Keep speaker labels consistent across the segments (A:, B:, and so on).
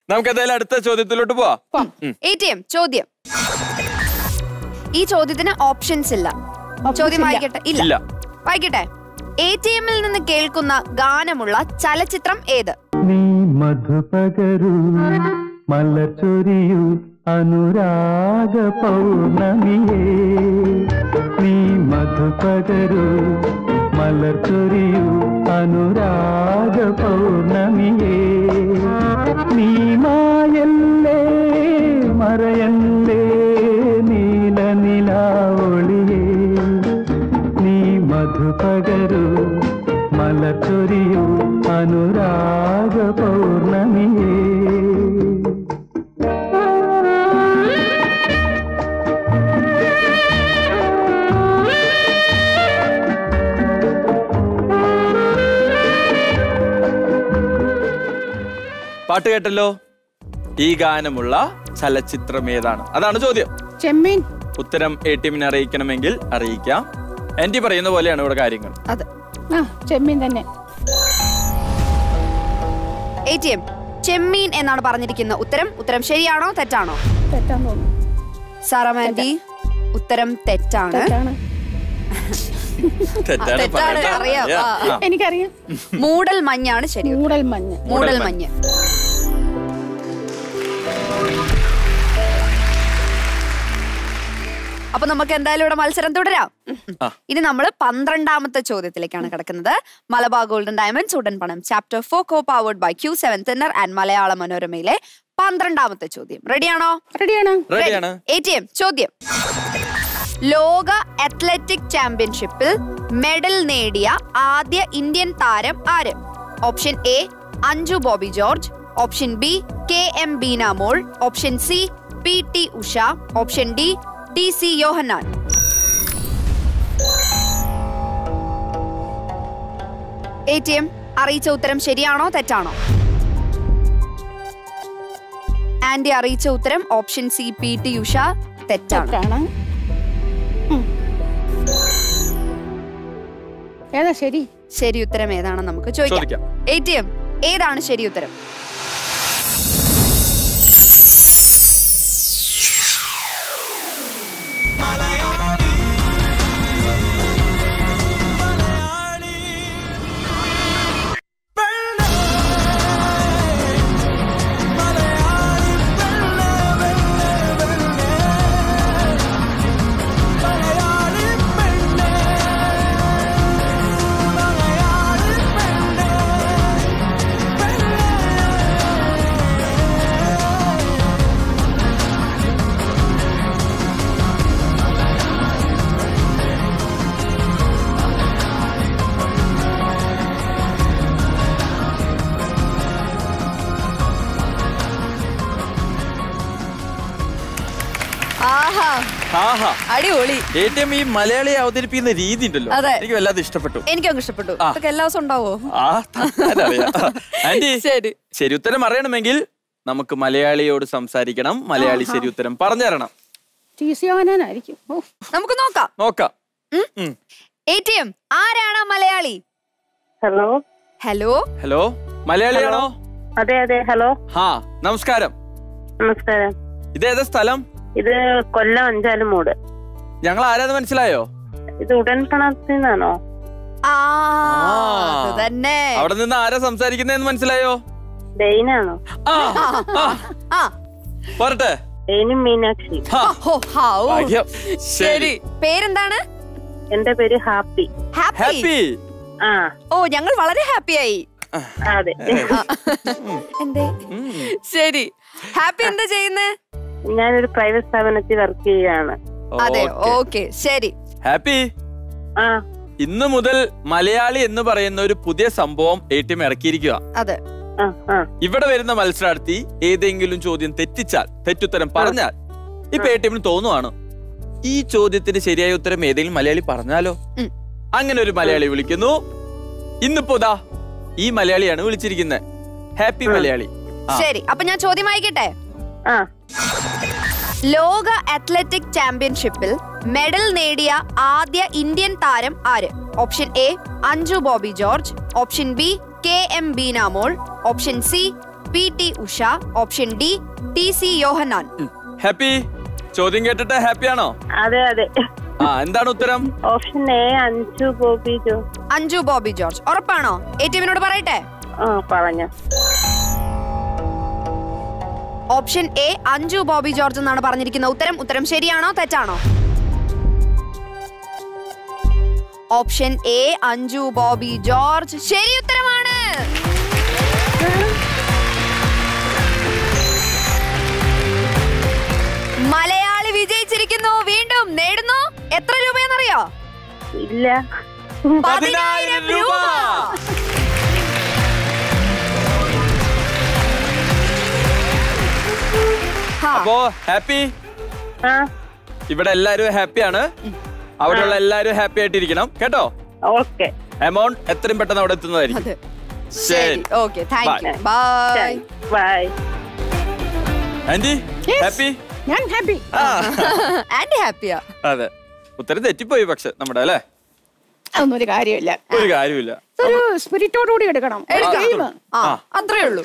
A: നമുക്ക് എന്തായാലും അടുത്ത ചോദ്യത്തിലോട്ട് പോവാം
B: പോം.
C: എ ടി എം ചോദ്യം ഈ ചോദ്യത്തിന് ഓപ്ഷൻസ് ഇല്ല ചോദ്യം
B: ഇല്ല.
C: വായിക്കട്ടെ ഇല്ല
A: ഇല്ല
C: വായിക്കട്ടെ എ ടി എമ്മിൽ നിന്ന് കേൾക്കുന്ന ഗാനമുള്ള ചലച്ചിത്രം ഏത്
D: നീ മധുപകരു മലച്ചൊരിയു അനുരാഗ പൗർണമിയേ നീ മധുപകരു മലച്ചൊരിയു അനുരാഗ പൗർണമിയേ നീ മായല്ലേ മറയല്ലേ നീല നിലാവൊളിയേ നീ മധുപകരു മലച്ചൊരിയു അനുരാഗ പൗർണമിയേ
A: പാട്ട് കേട്ടല്ലോ ഈ ഗാനമുള്ള ചലച്ചിത്രം ഏതാണ് അതാണ് ചോദ്യം
B: ചെമ്മീൻ
A: ഉത്തരം എ ടീമിനെ അറിയിക്കണമെങ്കിൽ അറിയിക്കാം ആന്റി പറയുന്ന പോലെയാണ് ഇവിടെ കാര്യങ്ങൾ
C: അതെ
B: ആ ചെമ്മീൻ തന്നെ
C: എ ടി എം ചെമ്മീൻ എന്നാണ് പറഞ്ഞിരിക്കുന്ന ഉത്തരം ഉത്തരം ശരിയാണോ തെറ്റാണോ
B: തെറ്റാൻ തോന്നുന്നു
C: സാറാമാൻഡി ഉത്തരം തെറ്റാണ്
B: തെറ്റാണ്
A: തെറ്റാണ്
C: തെറ്റാണ്,
A: പറയണ്ട.
C: അറിയാം. ആ,
A: ആ.
B: എനിക്കറിയാം
C: മൂടൽ മഞ്ഞാണ് ശരി ഉത്തരം.
B: മൂടൽ മഞ്ഞ്
C: മൂടൽ
A: മൂടൽ
C: മഞ്ഞ് അപ്പൊ നമുക്ക് എന്തായാലും ഇവിടെ മത്സരം തുടരാം
A: ആ.
C: ഇനി നമ്മൾ പന്ത്രണ്ടാമത്തെ ചോദ്യത്തിലേക്കാണ് കിടക്കുന്നത് മലബാർ ഗോൾഡൻ ഡയമണ്ട്സ് ഉടൻ പണം chapter four co powered by Q seven thinner and Malayala മനോരമയിലെ പന്ത്രണ്ടാമത്തെ ചോദ്യം റെഡിയാണോ
B: റെഡിയാണ്
A: റെഡിയാണ്
C: എ ടി എം ചോദ്യം ലോക അത്ലറ്റിക് ചാമ്പ്യൻഷിപ്പിൽ മെഡൽ നേടിയ ആദ്യ ഇന്ത്യൻ താരം ആര് option A Anju Bobby George option B K M Beenamol option C P T Usha option D T C Yohannan A T M അറിയിച്ച ഉത്തരം ശരിയാണോ തെറ്റാണോ ആന്റി അറിയിച്ച ഉത്തരം option C P T Usha തെറ്റാണ്
B: തെറ്റാണ് ഉം. ഏതാ ശരി
C: ശരി ഉത്തരം ഏതാണെന്ന് നമുക്ക് ചോദിക്കാം
A: ചോദിക്കാം
C: എ ടി എം ഏതാണ് ശരി ഉത്തരം ആഹാ
A: ആഹാ
C: അടിപൊളി
A: ഏറ്റവും ഈ മലയാളിയെ അവതരിപ്പിക്കുന്ന രീതി ഉണ്ടല്ലോ
C: അതെ.
A: എനിക്ക് വല്ലാതെ ഇഷ്ടപ്പെട്ടു
C: എനിക്കങ്ങ് ഇഷ്ടപ്പെട്ടു
A: ആ.
C: ഇതൊക്കെ എല്ലാ ദിവസവും ഉണ്ടാവോ
A: ആ അതറിയാം ആന്റി
C: ശരി
A: ശരി ഉത്തരം അറിയണമെങ്കിൽ നമുക്ക് മലയാളിയോട് സംസാരിക്കണം മലയാളി ശരി ഉത്തരം പറഞ്ഞു തരണം
B: ടി സി ഓനാനായിരിക്കും ഓ
C: നമുക്ക് നോക്കാം
A: നോക്കാം ഉം.
C: എ ടി എം ആരാണ് ആ മലയാളി
E: ഹലോ
C: ഹലോ
A: ഹലോ മലയാളിയാണോ
E: അതെ അതെ ഹലോ
A: ഹാ നമസ്കാരം
E: നമസ്കാരം
A: ഇതേതാ സ്ഥലം
E: ഇത് കൊല്ലം അഞ്ചാലുമൂട്
A: ഞങ്ങൾ ആരാന്ന് മനസ്സിലായോ
E: ഇത് ഉടൻ പണത്തിൽ നിന്നാണോ
C: ആ
A: ആ.
C: അത് തന്നെ
A: അവിടെ നിന്ന് ആരാ സംസാരിക്കുന്നതെന്ന് മനസ്സിലായോ
E: ഡെയിനാണോ
A: ആ ആ,
C: ആ
A: പോരട്ടെ
E: ഡെയിനും മീനാക്ഷി
A: ഹാ,
C: ഹോ, ഹാവൂ.
A: ഭാഗ്യം.
C: ശരി പേരെന്താണ്
E: എന്റെ പേര് ഹാപ്പി
C: ഹാപ്പി
A: ഹാപ്പി
E: ആ
C: ഓ ഞങ്ങൾ വളരെ ഹാപ്പിയായി
E: അതെ
C: എന്തേ
A: ഉം.
C: ശരി ഹാപ്പി എന്താ ചെയ്യുന്നേ
E: ഞാനൊരു പ്രൈവറ്റ് സ്ഥാപനത്തിൽ വർക്ക് ചെയ്യുകയാണ്
C: അതെ
A: ഓക്കേ.
C: ഓക്കെ ശരി
A: ഹാപ്പി
E: ആ
A: ഇന്ന് മുതൽ മലയാളി എന്ന് പറയുന്ന ഒരു പുതിയ സംഭവം എ ടി എം ഇറക്കിയിരിക്കുക
C: അതെ
E: ആ ആ
A: ഇവിടെ വരുന്ന മത്സരാർത്ഥി ഏതെങ്കിലും ചോദ്യം തെറ്റിച്ചാൽ തെറ്റുത്തരം പറഞ്ഞാൽ ഇപ്പൊ എ ടി എമ്മിന് തോന്നുവാണ് ഈ ചോദ്യത്തിന് ശരിയായ ഉത്തരം ഏതെങ്കിലും മലയാളി പറഞ്ഞാലോ
C: ഉം.
A: അങ്ങനെ ഒരു മലയാളി വിളിക്കുന്നു ഇന്നിപ്പോ ദാ ഈ മലയാളിയാണ് വിളിച്ചിരിക്കുന്നത് ഹാപ്പി മലയാളി ആ.
C: ശരി അപ്പൊ ഞാൻ ചോദ്യം വായിക്കട്ടെ
E: ആ
C: ലോക അത്ലറ്റിക് ചാമ്പ്യൻഷിപ്പിൽ മെഡൽ നേടിയ ആദ്യ ഇന്ത്യൻ താരം ആര് option A Anju Bobby George option B K M Beenamol option C P T Usha option D T C Yohannan
A: happy ചോദ്യം കേട്ടിട്ട് ഹാപ്പി ആണോ
E: അതെ അതെ
A: ആ എന്താണ് ഉത്തരം
E: ഓപ്ഷൻ എ അഞ്ചു ബോബി ജോ
C: അഞ്ജു ബോബി ജോർജ് ഉറപ്പാണോ എ ടി എമ്മിനോട് പറയട്ടെ
E: ആ പറഞ്ഞു
C: ഓപ്ഷൻ എ അഞ്ജു ബോബി ജോർജ് എന്നാണ് പറഞ്ഞിരിക്കുന്ന ഉത്തരം ഉത്തരം ശരിയാണോ തെറ്റാണോ ഓപ്ഷൻ എ അഞ്ജു ബോബി ജോർജ് ശരി ഉത്തരമാണ് മലയാളി വിജയിച്ചിരിക്കുന്നു വീണ്ടും നേടുന്നു എത്ര രൂപയെന്നറിയോ
E: ഇല്ല
A: പതിനായിരം രൂപ
C: ഹാ,
A: അപ്പോ ഹാപ്പി
E: ആ
A: ഇവിടെ എല്ലാരും ഹാപ്പിയാണ് അവിടെയുള്ള എല്ലാരും ഹാപ്പി ആയിട്ടിരിക്കണം കേട്ടോ
E: ഓക്കെ
A: എമൗണ്ട് എത്രയും പെട്ടെന്ന് അവിടെ എത്തുന്നതായിരിക്കും
C: അതെ ശരി okay thank you bye
E: bye
A: aunty
B: Yes.
A: Happy
B: ഞാൻ ഹാപ്പി
A: ആ
C: ആന്റി ഹാപ്പിയാ
A: അതെ ഉത്തരം തെറ്റിപ്പോയി പക്ഷെ നമ്മുടെ അല്ലേ
B: അതൊന്നും ഒരു കാര്യമില്ല
A: ഒരു കാര്യമില്ല
B: ഒരു സ്പിരിറ്റോടുകൂടി എടുക്കണം ഒരു ഗെയിം
C: ആ അത്രേ ഉള്ളൂ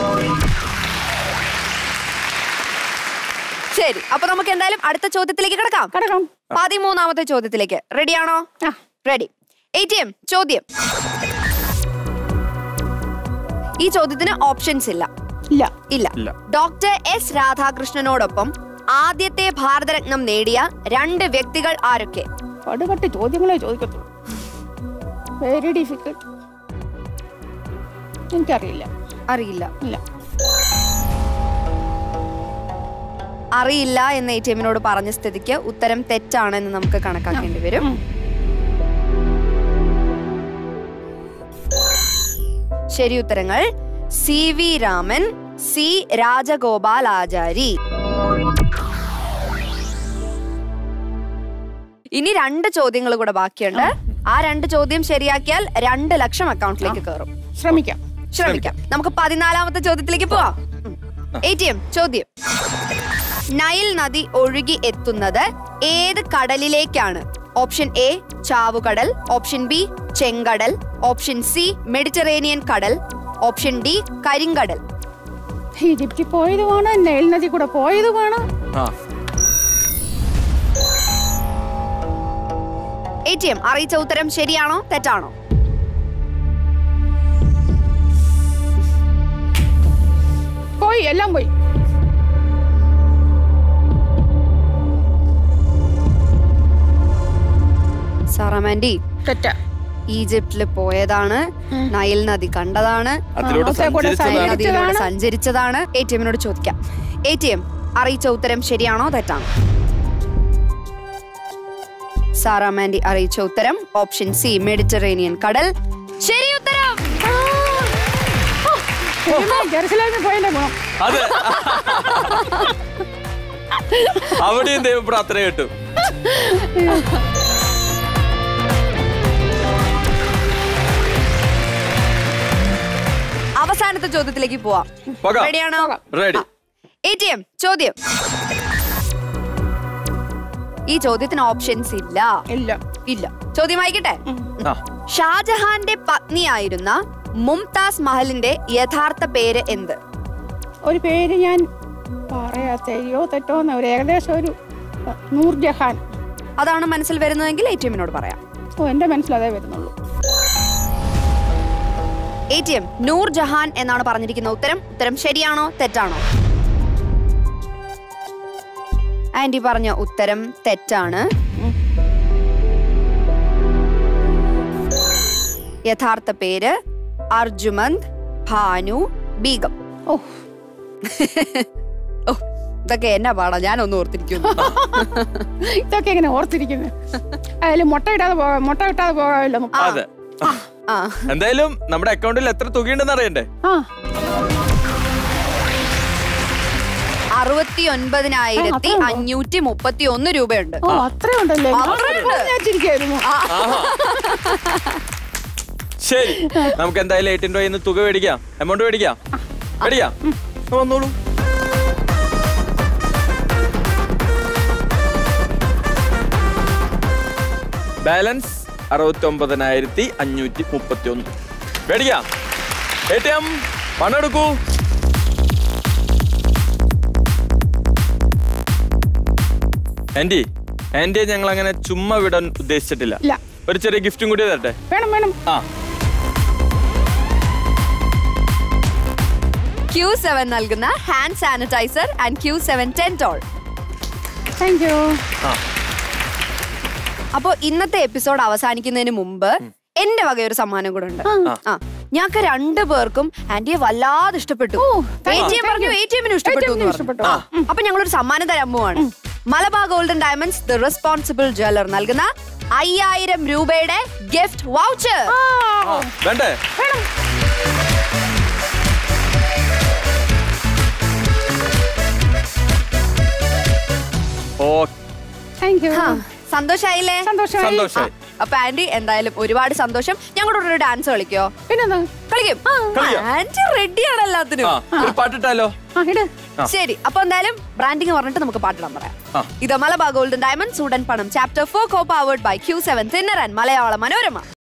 C: ശരി അപ്പൊ നമുക്ക് എന്തായാലും അടുത്ത ചോദ്യത്തിലേക്ക് കിടക്കാം
B: കിടക്കാം
C: പതിമൂന്നാമത്തെ ചോദ്യത്തിലേക്ക് റെഡിയാണോ
B: ആ
C: റെഡി എ ടി എം ചോദ്യം ഈ ചോദ്യത്തിന് ഓപ്ഷൻസ് ഇല്ല
B: ഇല്ല
C: ഇല്ല
A: ഇല്ല.
C: ഡോക്ടർ എസ് രാധാകൃഷ്ണനോടൊപ്പം ആദ്യത്തെ ഭാരതരത്നം നേടിയ രണ്ട് വ്യക്തികൾ ആരൊക്കെ
B: കടുകട്ടി ചോദ്യങ്ങളെ ചോദിക്കത്തുള്ളൂ വെരി ഡിഫിക്കൽട്ട് എനിക്കറിയില്ല
C: അറിയില്ല
B: ഇല്ല
C: അറിയില്ല എന്ന് എ ടി എമ്മിനോട് പറഞ്ഞ സ്ഥിതിക്ക് ഉത്തരം തെറ്റാണെന്ന് നമുക്ക് കണക്കാക്കേണ്ടി വരും
B: ഉം.
C: ശരി ഉത്തരങ്ങൾ C V Raman C Rajagopal Achari ഇനി രണ്ട് ചോദ്യങ്ങൾ കൂടെ ബാക്കിയുണ്ട് ആ രണ്ട് ചോദ്യം ശരിയാക്കിയാൽ രണ്ട് ലക്ഷം അക്കൗണ്ടിലേക്ക് കയറും
B: ശ്രമിക്കാം
C: ശ്രമിക്കാം നമുക്ക് പതിനാലാമത്തെ ചോദ്യത്തിലേക്ക് പോവാം എ ടി എം ചോദ്യം നൈൽ നദി ഒഴുകി എത്തുന്നത് ഏത് കടലിലേക്കാണ് ഓപ്ഷൻ എ ചാവുകടൽ ഓപ്ഷൻ ബി ചെങ്കടൽ ഓപ്ഷൻ സി മെഡിറ്ററേനിയൻ കടൽ ഓപ്ഷൻ ഡി കരിങ്കടൽ
B: ഈജിപ്തിൽ പോയതുമാണ് നെയിൽ നദി കൂടെ പോയതുമാണ്
A: ആ
C: എ ടി എം അറിയിച്ച ഉത്തരം ശരിയാണോ തെറ്റാണോ
B: പോയി എല്ലാം പോയി
C: സാറാമാൻഡി
B: തെറ്റാ
C: ഈജിപ്തിൽ പോയതാണ് നൈൽ നദി കണ്ടതാണ്
A: അതിലൂടെ
B: ആ, ഒക്കെ കൂടെ
A: സഞ്ചരിച്ചതാണ്
C: നൈൽ നദിയിലൂടെ
B: സഞ്ചരിച്ചതാണ്.
C: സഞ്ചരിച്ചതാണ് എ ടി എമ്മിനോട് ചോദിക്കാം എ ടി എം അറിയിച്ച ഉത്തരം ശരിയാണോ തെറ്റാണോ സാറാമാൻഡി അറിയിച്ച ഉത്തരം ഓപ്ഷൻ സി മെഡിറ്ററേനിയൻ കടൽ ശരി ഉത്തരം
B: ജെറുസലേമിൽ പോയതിന്റെ ഗുണം
A: അതെ അവിടെയും ദൈവം പ്രാർത്ഥന കേട്ടു
C: അവസാനത്തെ ചോദ്യത്തിലേക്ക് പോവാം
A: പോകാം.
C: റെഡിയാണോ
A: റെഡി
C: എ ടി എം ചോദ്യം ഈ ചോദ്യത്തിന് ഓപ്ഷൻസ് ഇല്ല
B: ഇല്ല
C: ഇല്ല ചോദ്യം വായിക്കട്ടെ
A: ആ
C: ഷാജഹാന്റെ പത്നിയായിരുന്ന മുംതാസ് മഹലിന്റെ യഥാർത്ഥ പേര് എന്ത്
B: ഒരു പേര് ഞാൻ പറയാ ശരിയോ തെറ്റോ എന്ന് ഒരു ഏകദേശം ഒരു അഹ്, നൂർജഹാൻ
C: അതാണ് മനസ്സിൽ വരുന്നതെങ്കിൽ എ ടി എമ്മിനോട് പറയാം
B: ഓ എന്റെ മനസ്സിലതേ വരുന്നുള്ളൂ
C: A T M Noor Jahan എന്നാണ് പറഞ്ഞിരിക്കുന്ന ഉത്തരം ഉത്തരം ശരിയാണോ തെറ്റാണോ ആന്റി പറഞ്ഞ ഉത്തരം തെറ്റാണ് യഥാർത്ഥ പേര് അർജുമന്ത് ഭാനു ബീഗം
B: ഓ
C: ഓ ഇതൊക്കെ എന്നാ പാടാ ഞാനൊന്നും ഓർത്തിരിക്കുന്നു
B: ഇതൊക്കെ എങ്ങനെ ഓർത്തിരിക്കുന്നത് അതിൽ മുട്ട ഇടാതെ പോകാ മുട്ട ഇട്ടാതെ പോകാമല്ലോ
A: അതെ
C: ആ
A: എന്തായാലും നമ്മുടെ അക്കൗണ്ടിൽ എത്ര തുകയുണ്ടെന്ന് അറിയണ്ടേ
B: ആ
C: അറുപത്തി ഒൻപതിനായിരത്തി
B: ആ, അത്രയുണ്ടോ?
C: അഞ്ഞൂറ്റി മുപ്പത്തി ഒന്ന് രൂപയുണ്ട്
B: ഓ അത്രയുണ്ടല്ലേ ഞാൻ
C: അത്രയുണ്ട്.
B: വിചാരിച്ചിരിക്കായിരുന്നു
A: ശരി നമുക്ക് എന്തായാലും എയ്റ്റീൻ രൂപ തുക മേടിക്കാം എമൗണ്ട് മേടിക്കാം മേടിക്കാം വന്നോളൂ ബാലൻസ് അറുപത്തി ഒമ്പതിനായിരത്തി അഞ്ഞൂറ്റി മുപ്പത്തി ഒന്ന് മേടിക്കാം എ ടി എം പണം എടുക്കൂ ആന്റി ആന്റിയെ ഞങ്ങൾ അങ്ങനെ ചുമ്മാ വിടാൻ ഉദ്ദേശിച്ചിട്ടില്ല
B: ഇല്ല
A: ഒരു ചെറിയ ഗിഫ്റ്റും കൂടി തരട്ടെ
B: വേണം വേണം
A: ആ
C: ക്യൂ സെവൻ നൽകുന്ന hand sanitizer and Q seven ടെൻറ്റോൾ
B: താങ്ക് യു
A: ആ
C: അപ്പോ ഇന്നത്തെ എപ്പിസോഡ് അവസാനിക്കുന്നതിന് മുമ്പ് എന്റെ വക ഒരു സമ്മാനം കൂടെ ഉണ്ട് ആ ഞങ്ങൾക്ക് രണ്ടു പേർക്കും ആന്റിയെ വല്ലാതെ ഇഷ്ടപ്പെട്ടു എ ടി എം പറഞ്ഞു എ ടി എമ്മിനും ഇഷ്ടപ്പെട്ടു എന്ന് പറഞ്ഞു.
B: ഇഷ്ടപ്പെട്ടു.
C: ആ. അപ്പൊ ഞങ്ങളൊരു സമ്മാനം തരാൻ പോവാണ് Malabar Gold and Diamonds the responsible jeweller നൽകുന്ന അയ്യായിരം രൂപയുടെ ഗിഫ്റ്റ് വൗച്ചർ
A: ആ, വേണ്ടേ ഓ
B: താങ്ക് യു
C: സന്തോഷായില്ലേ
B: സന്തോഷമായി
A: സന്തോഷായി
C: അപ്പൊ ആന്റി എന്തായാലും ഒരുപാട് സന്തോഷം ഞങ്ങളുടെ കൂടെ ഒരു ഡാൻസ് കളിക്കോ
B: പിന്നെന്താ
C: കളിക്കും
A: കളിക്കാം.
C: ആന്റി റെഡിയാണ് എല്ലാത്തിനും
A: ആ ഒരു പാട്ടിട്ടാലോ
B: ആ ഇട്
A: ആ.
C: ശരി അപ്പൊ എന്തായാലും ബ്രാൻഡിങ് പറഞ്ഞിട്ട് നമുക്ക് പാട്ടിടാൻ പറയാം
A: ആ.
C: ഇത് മലബാർ ഗോൾഡൻ ഡയമണ്ട് സൂഡൻ പണം chapter four co powered by Q seven thinner and Malayala Manorama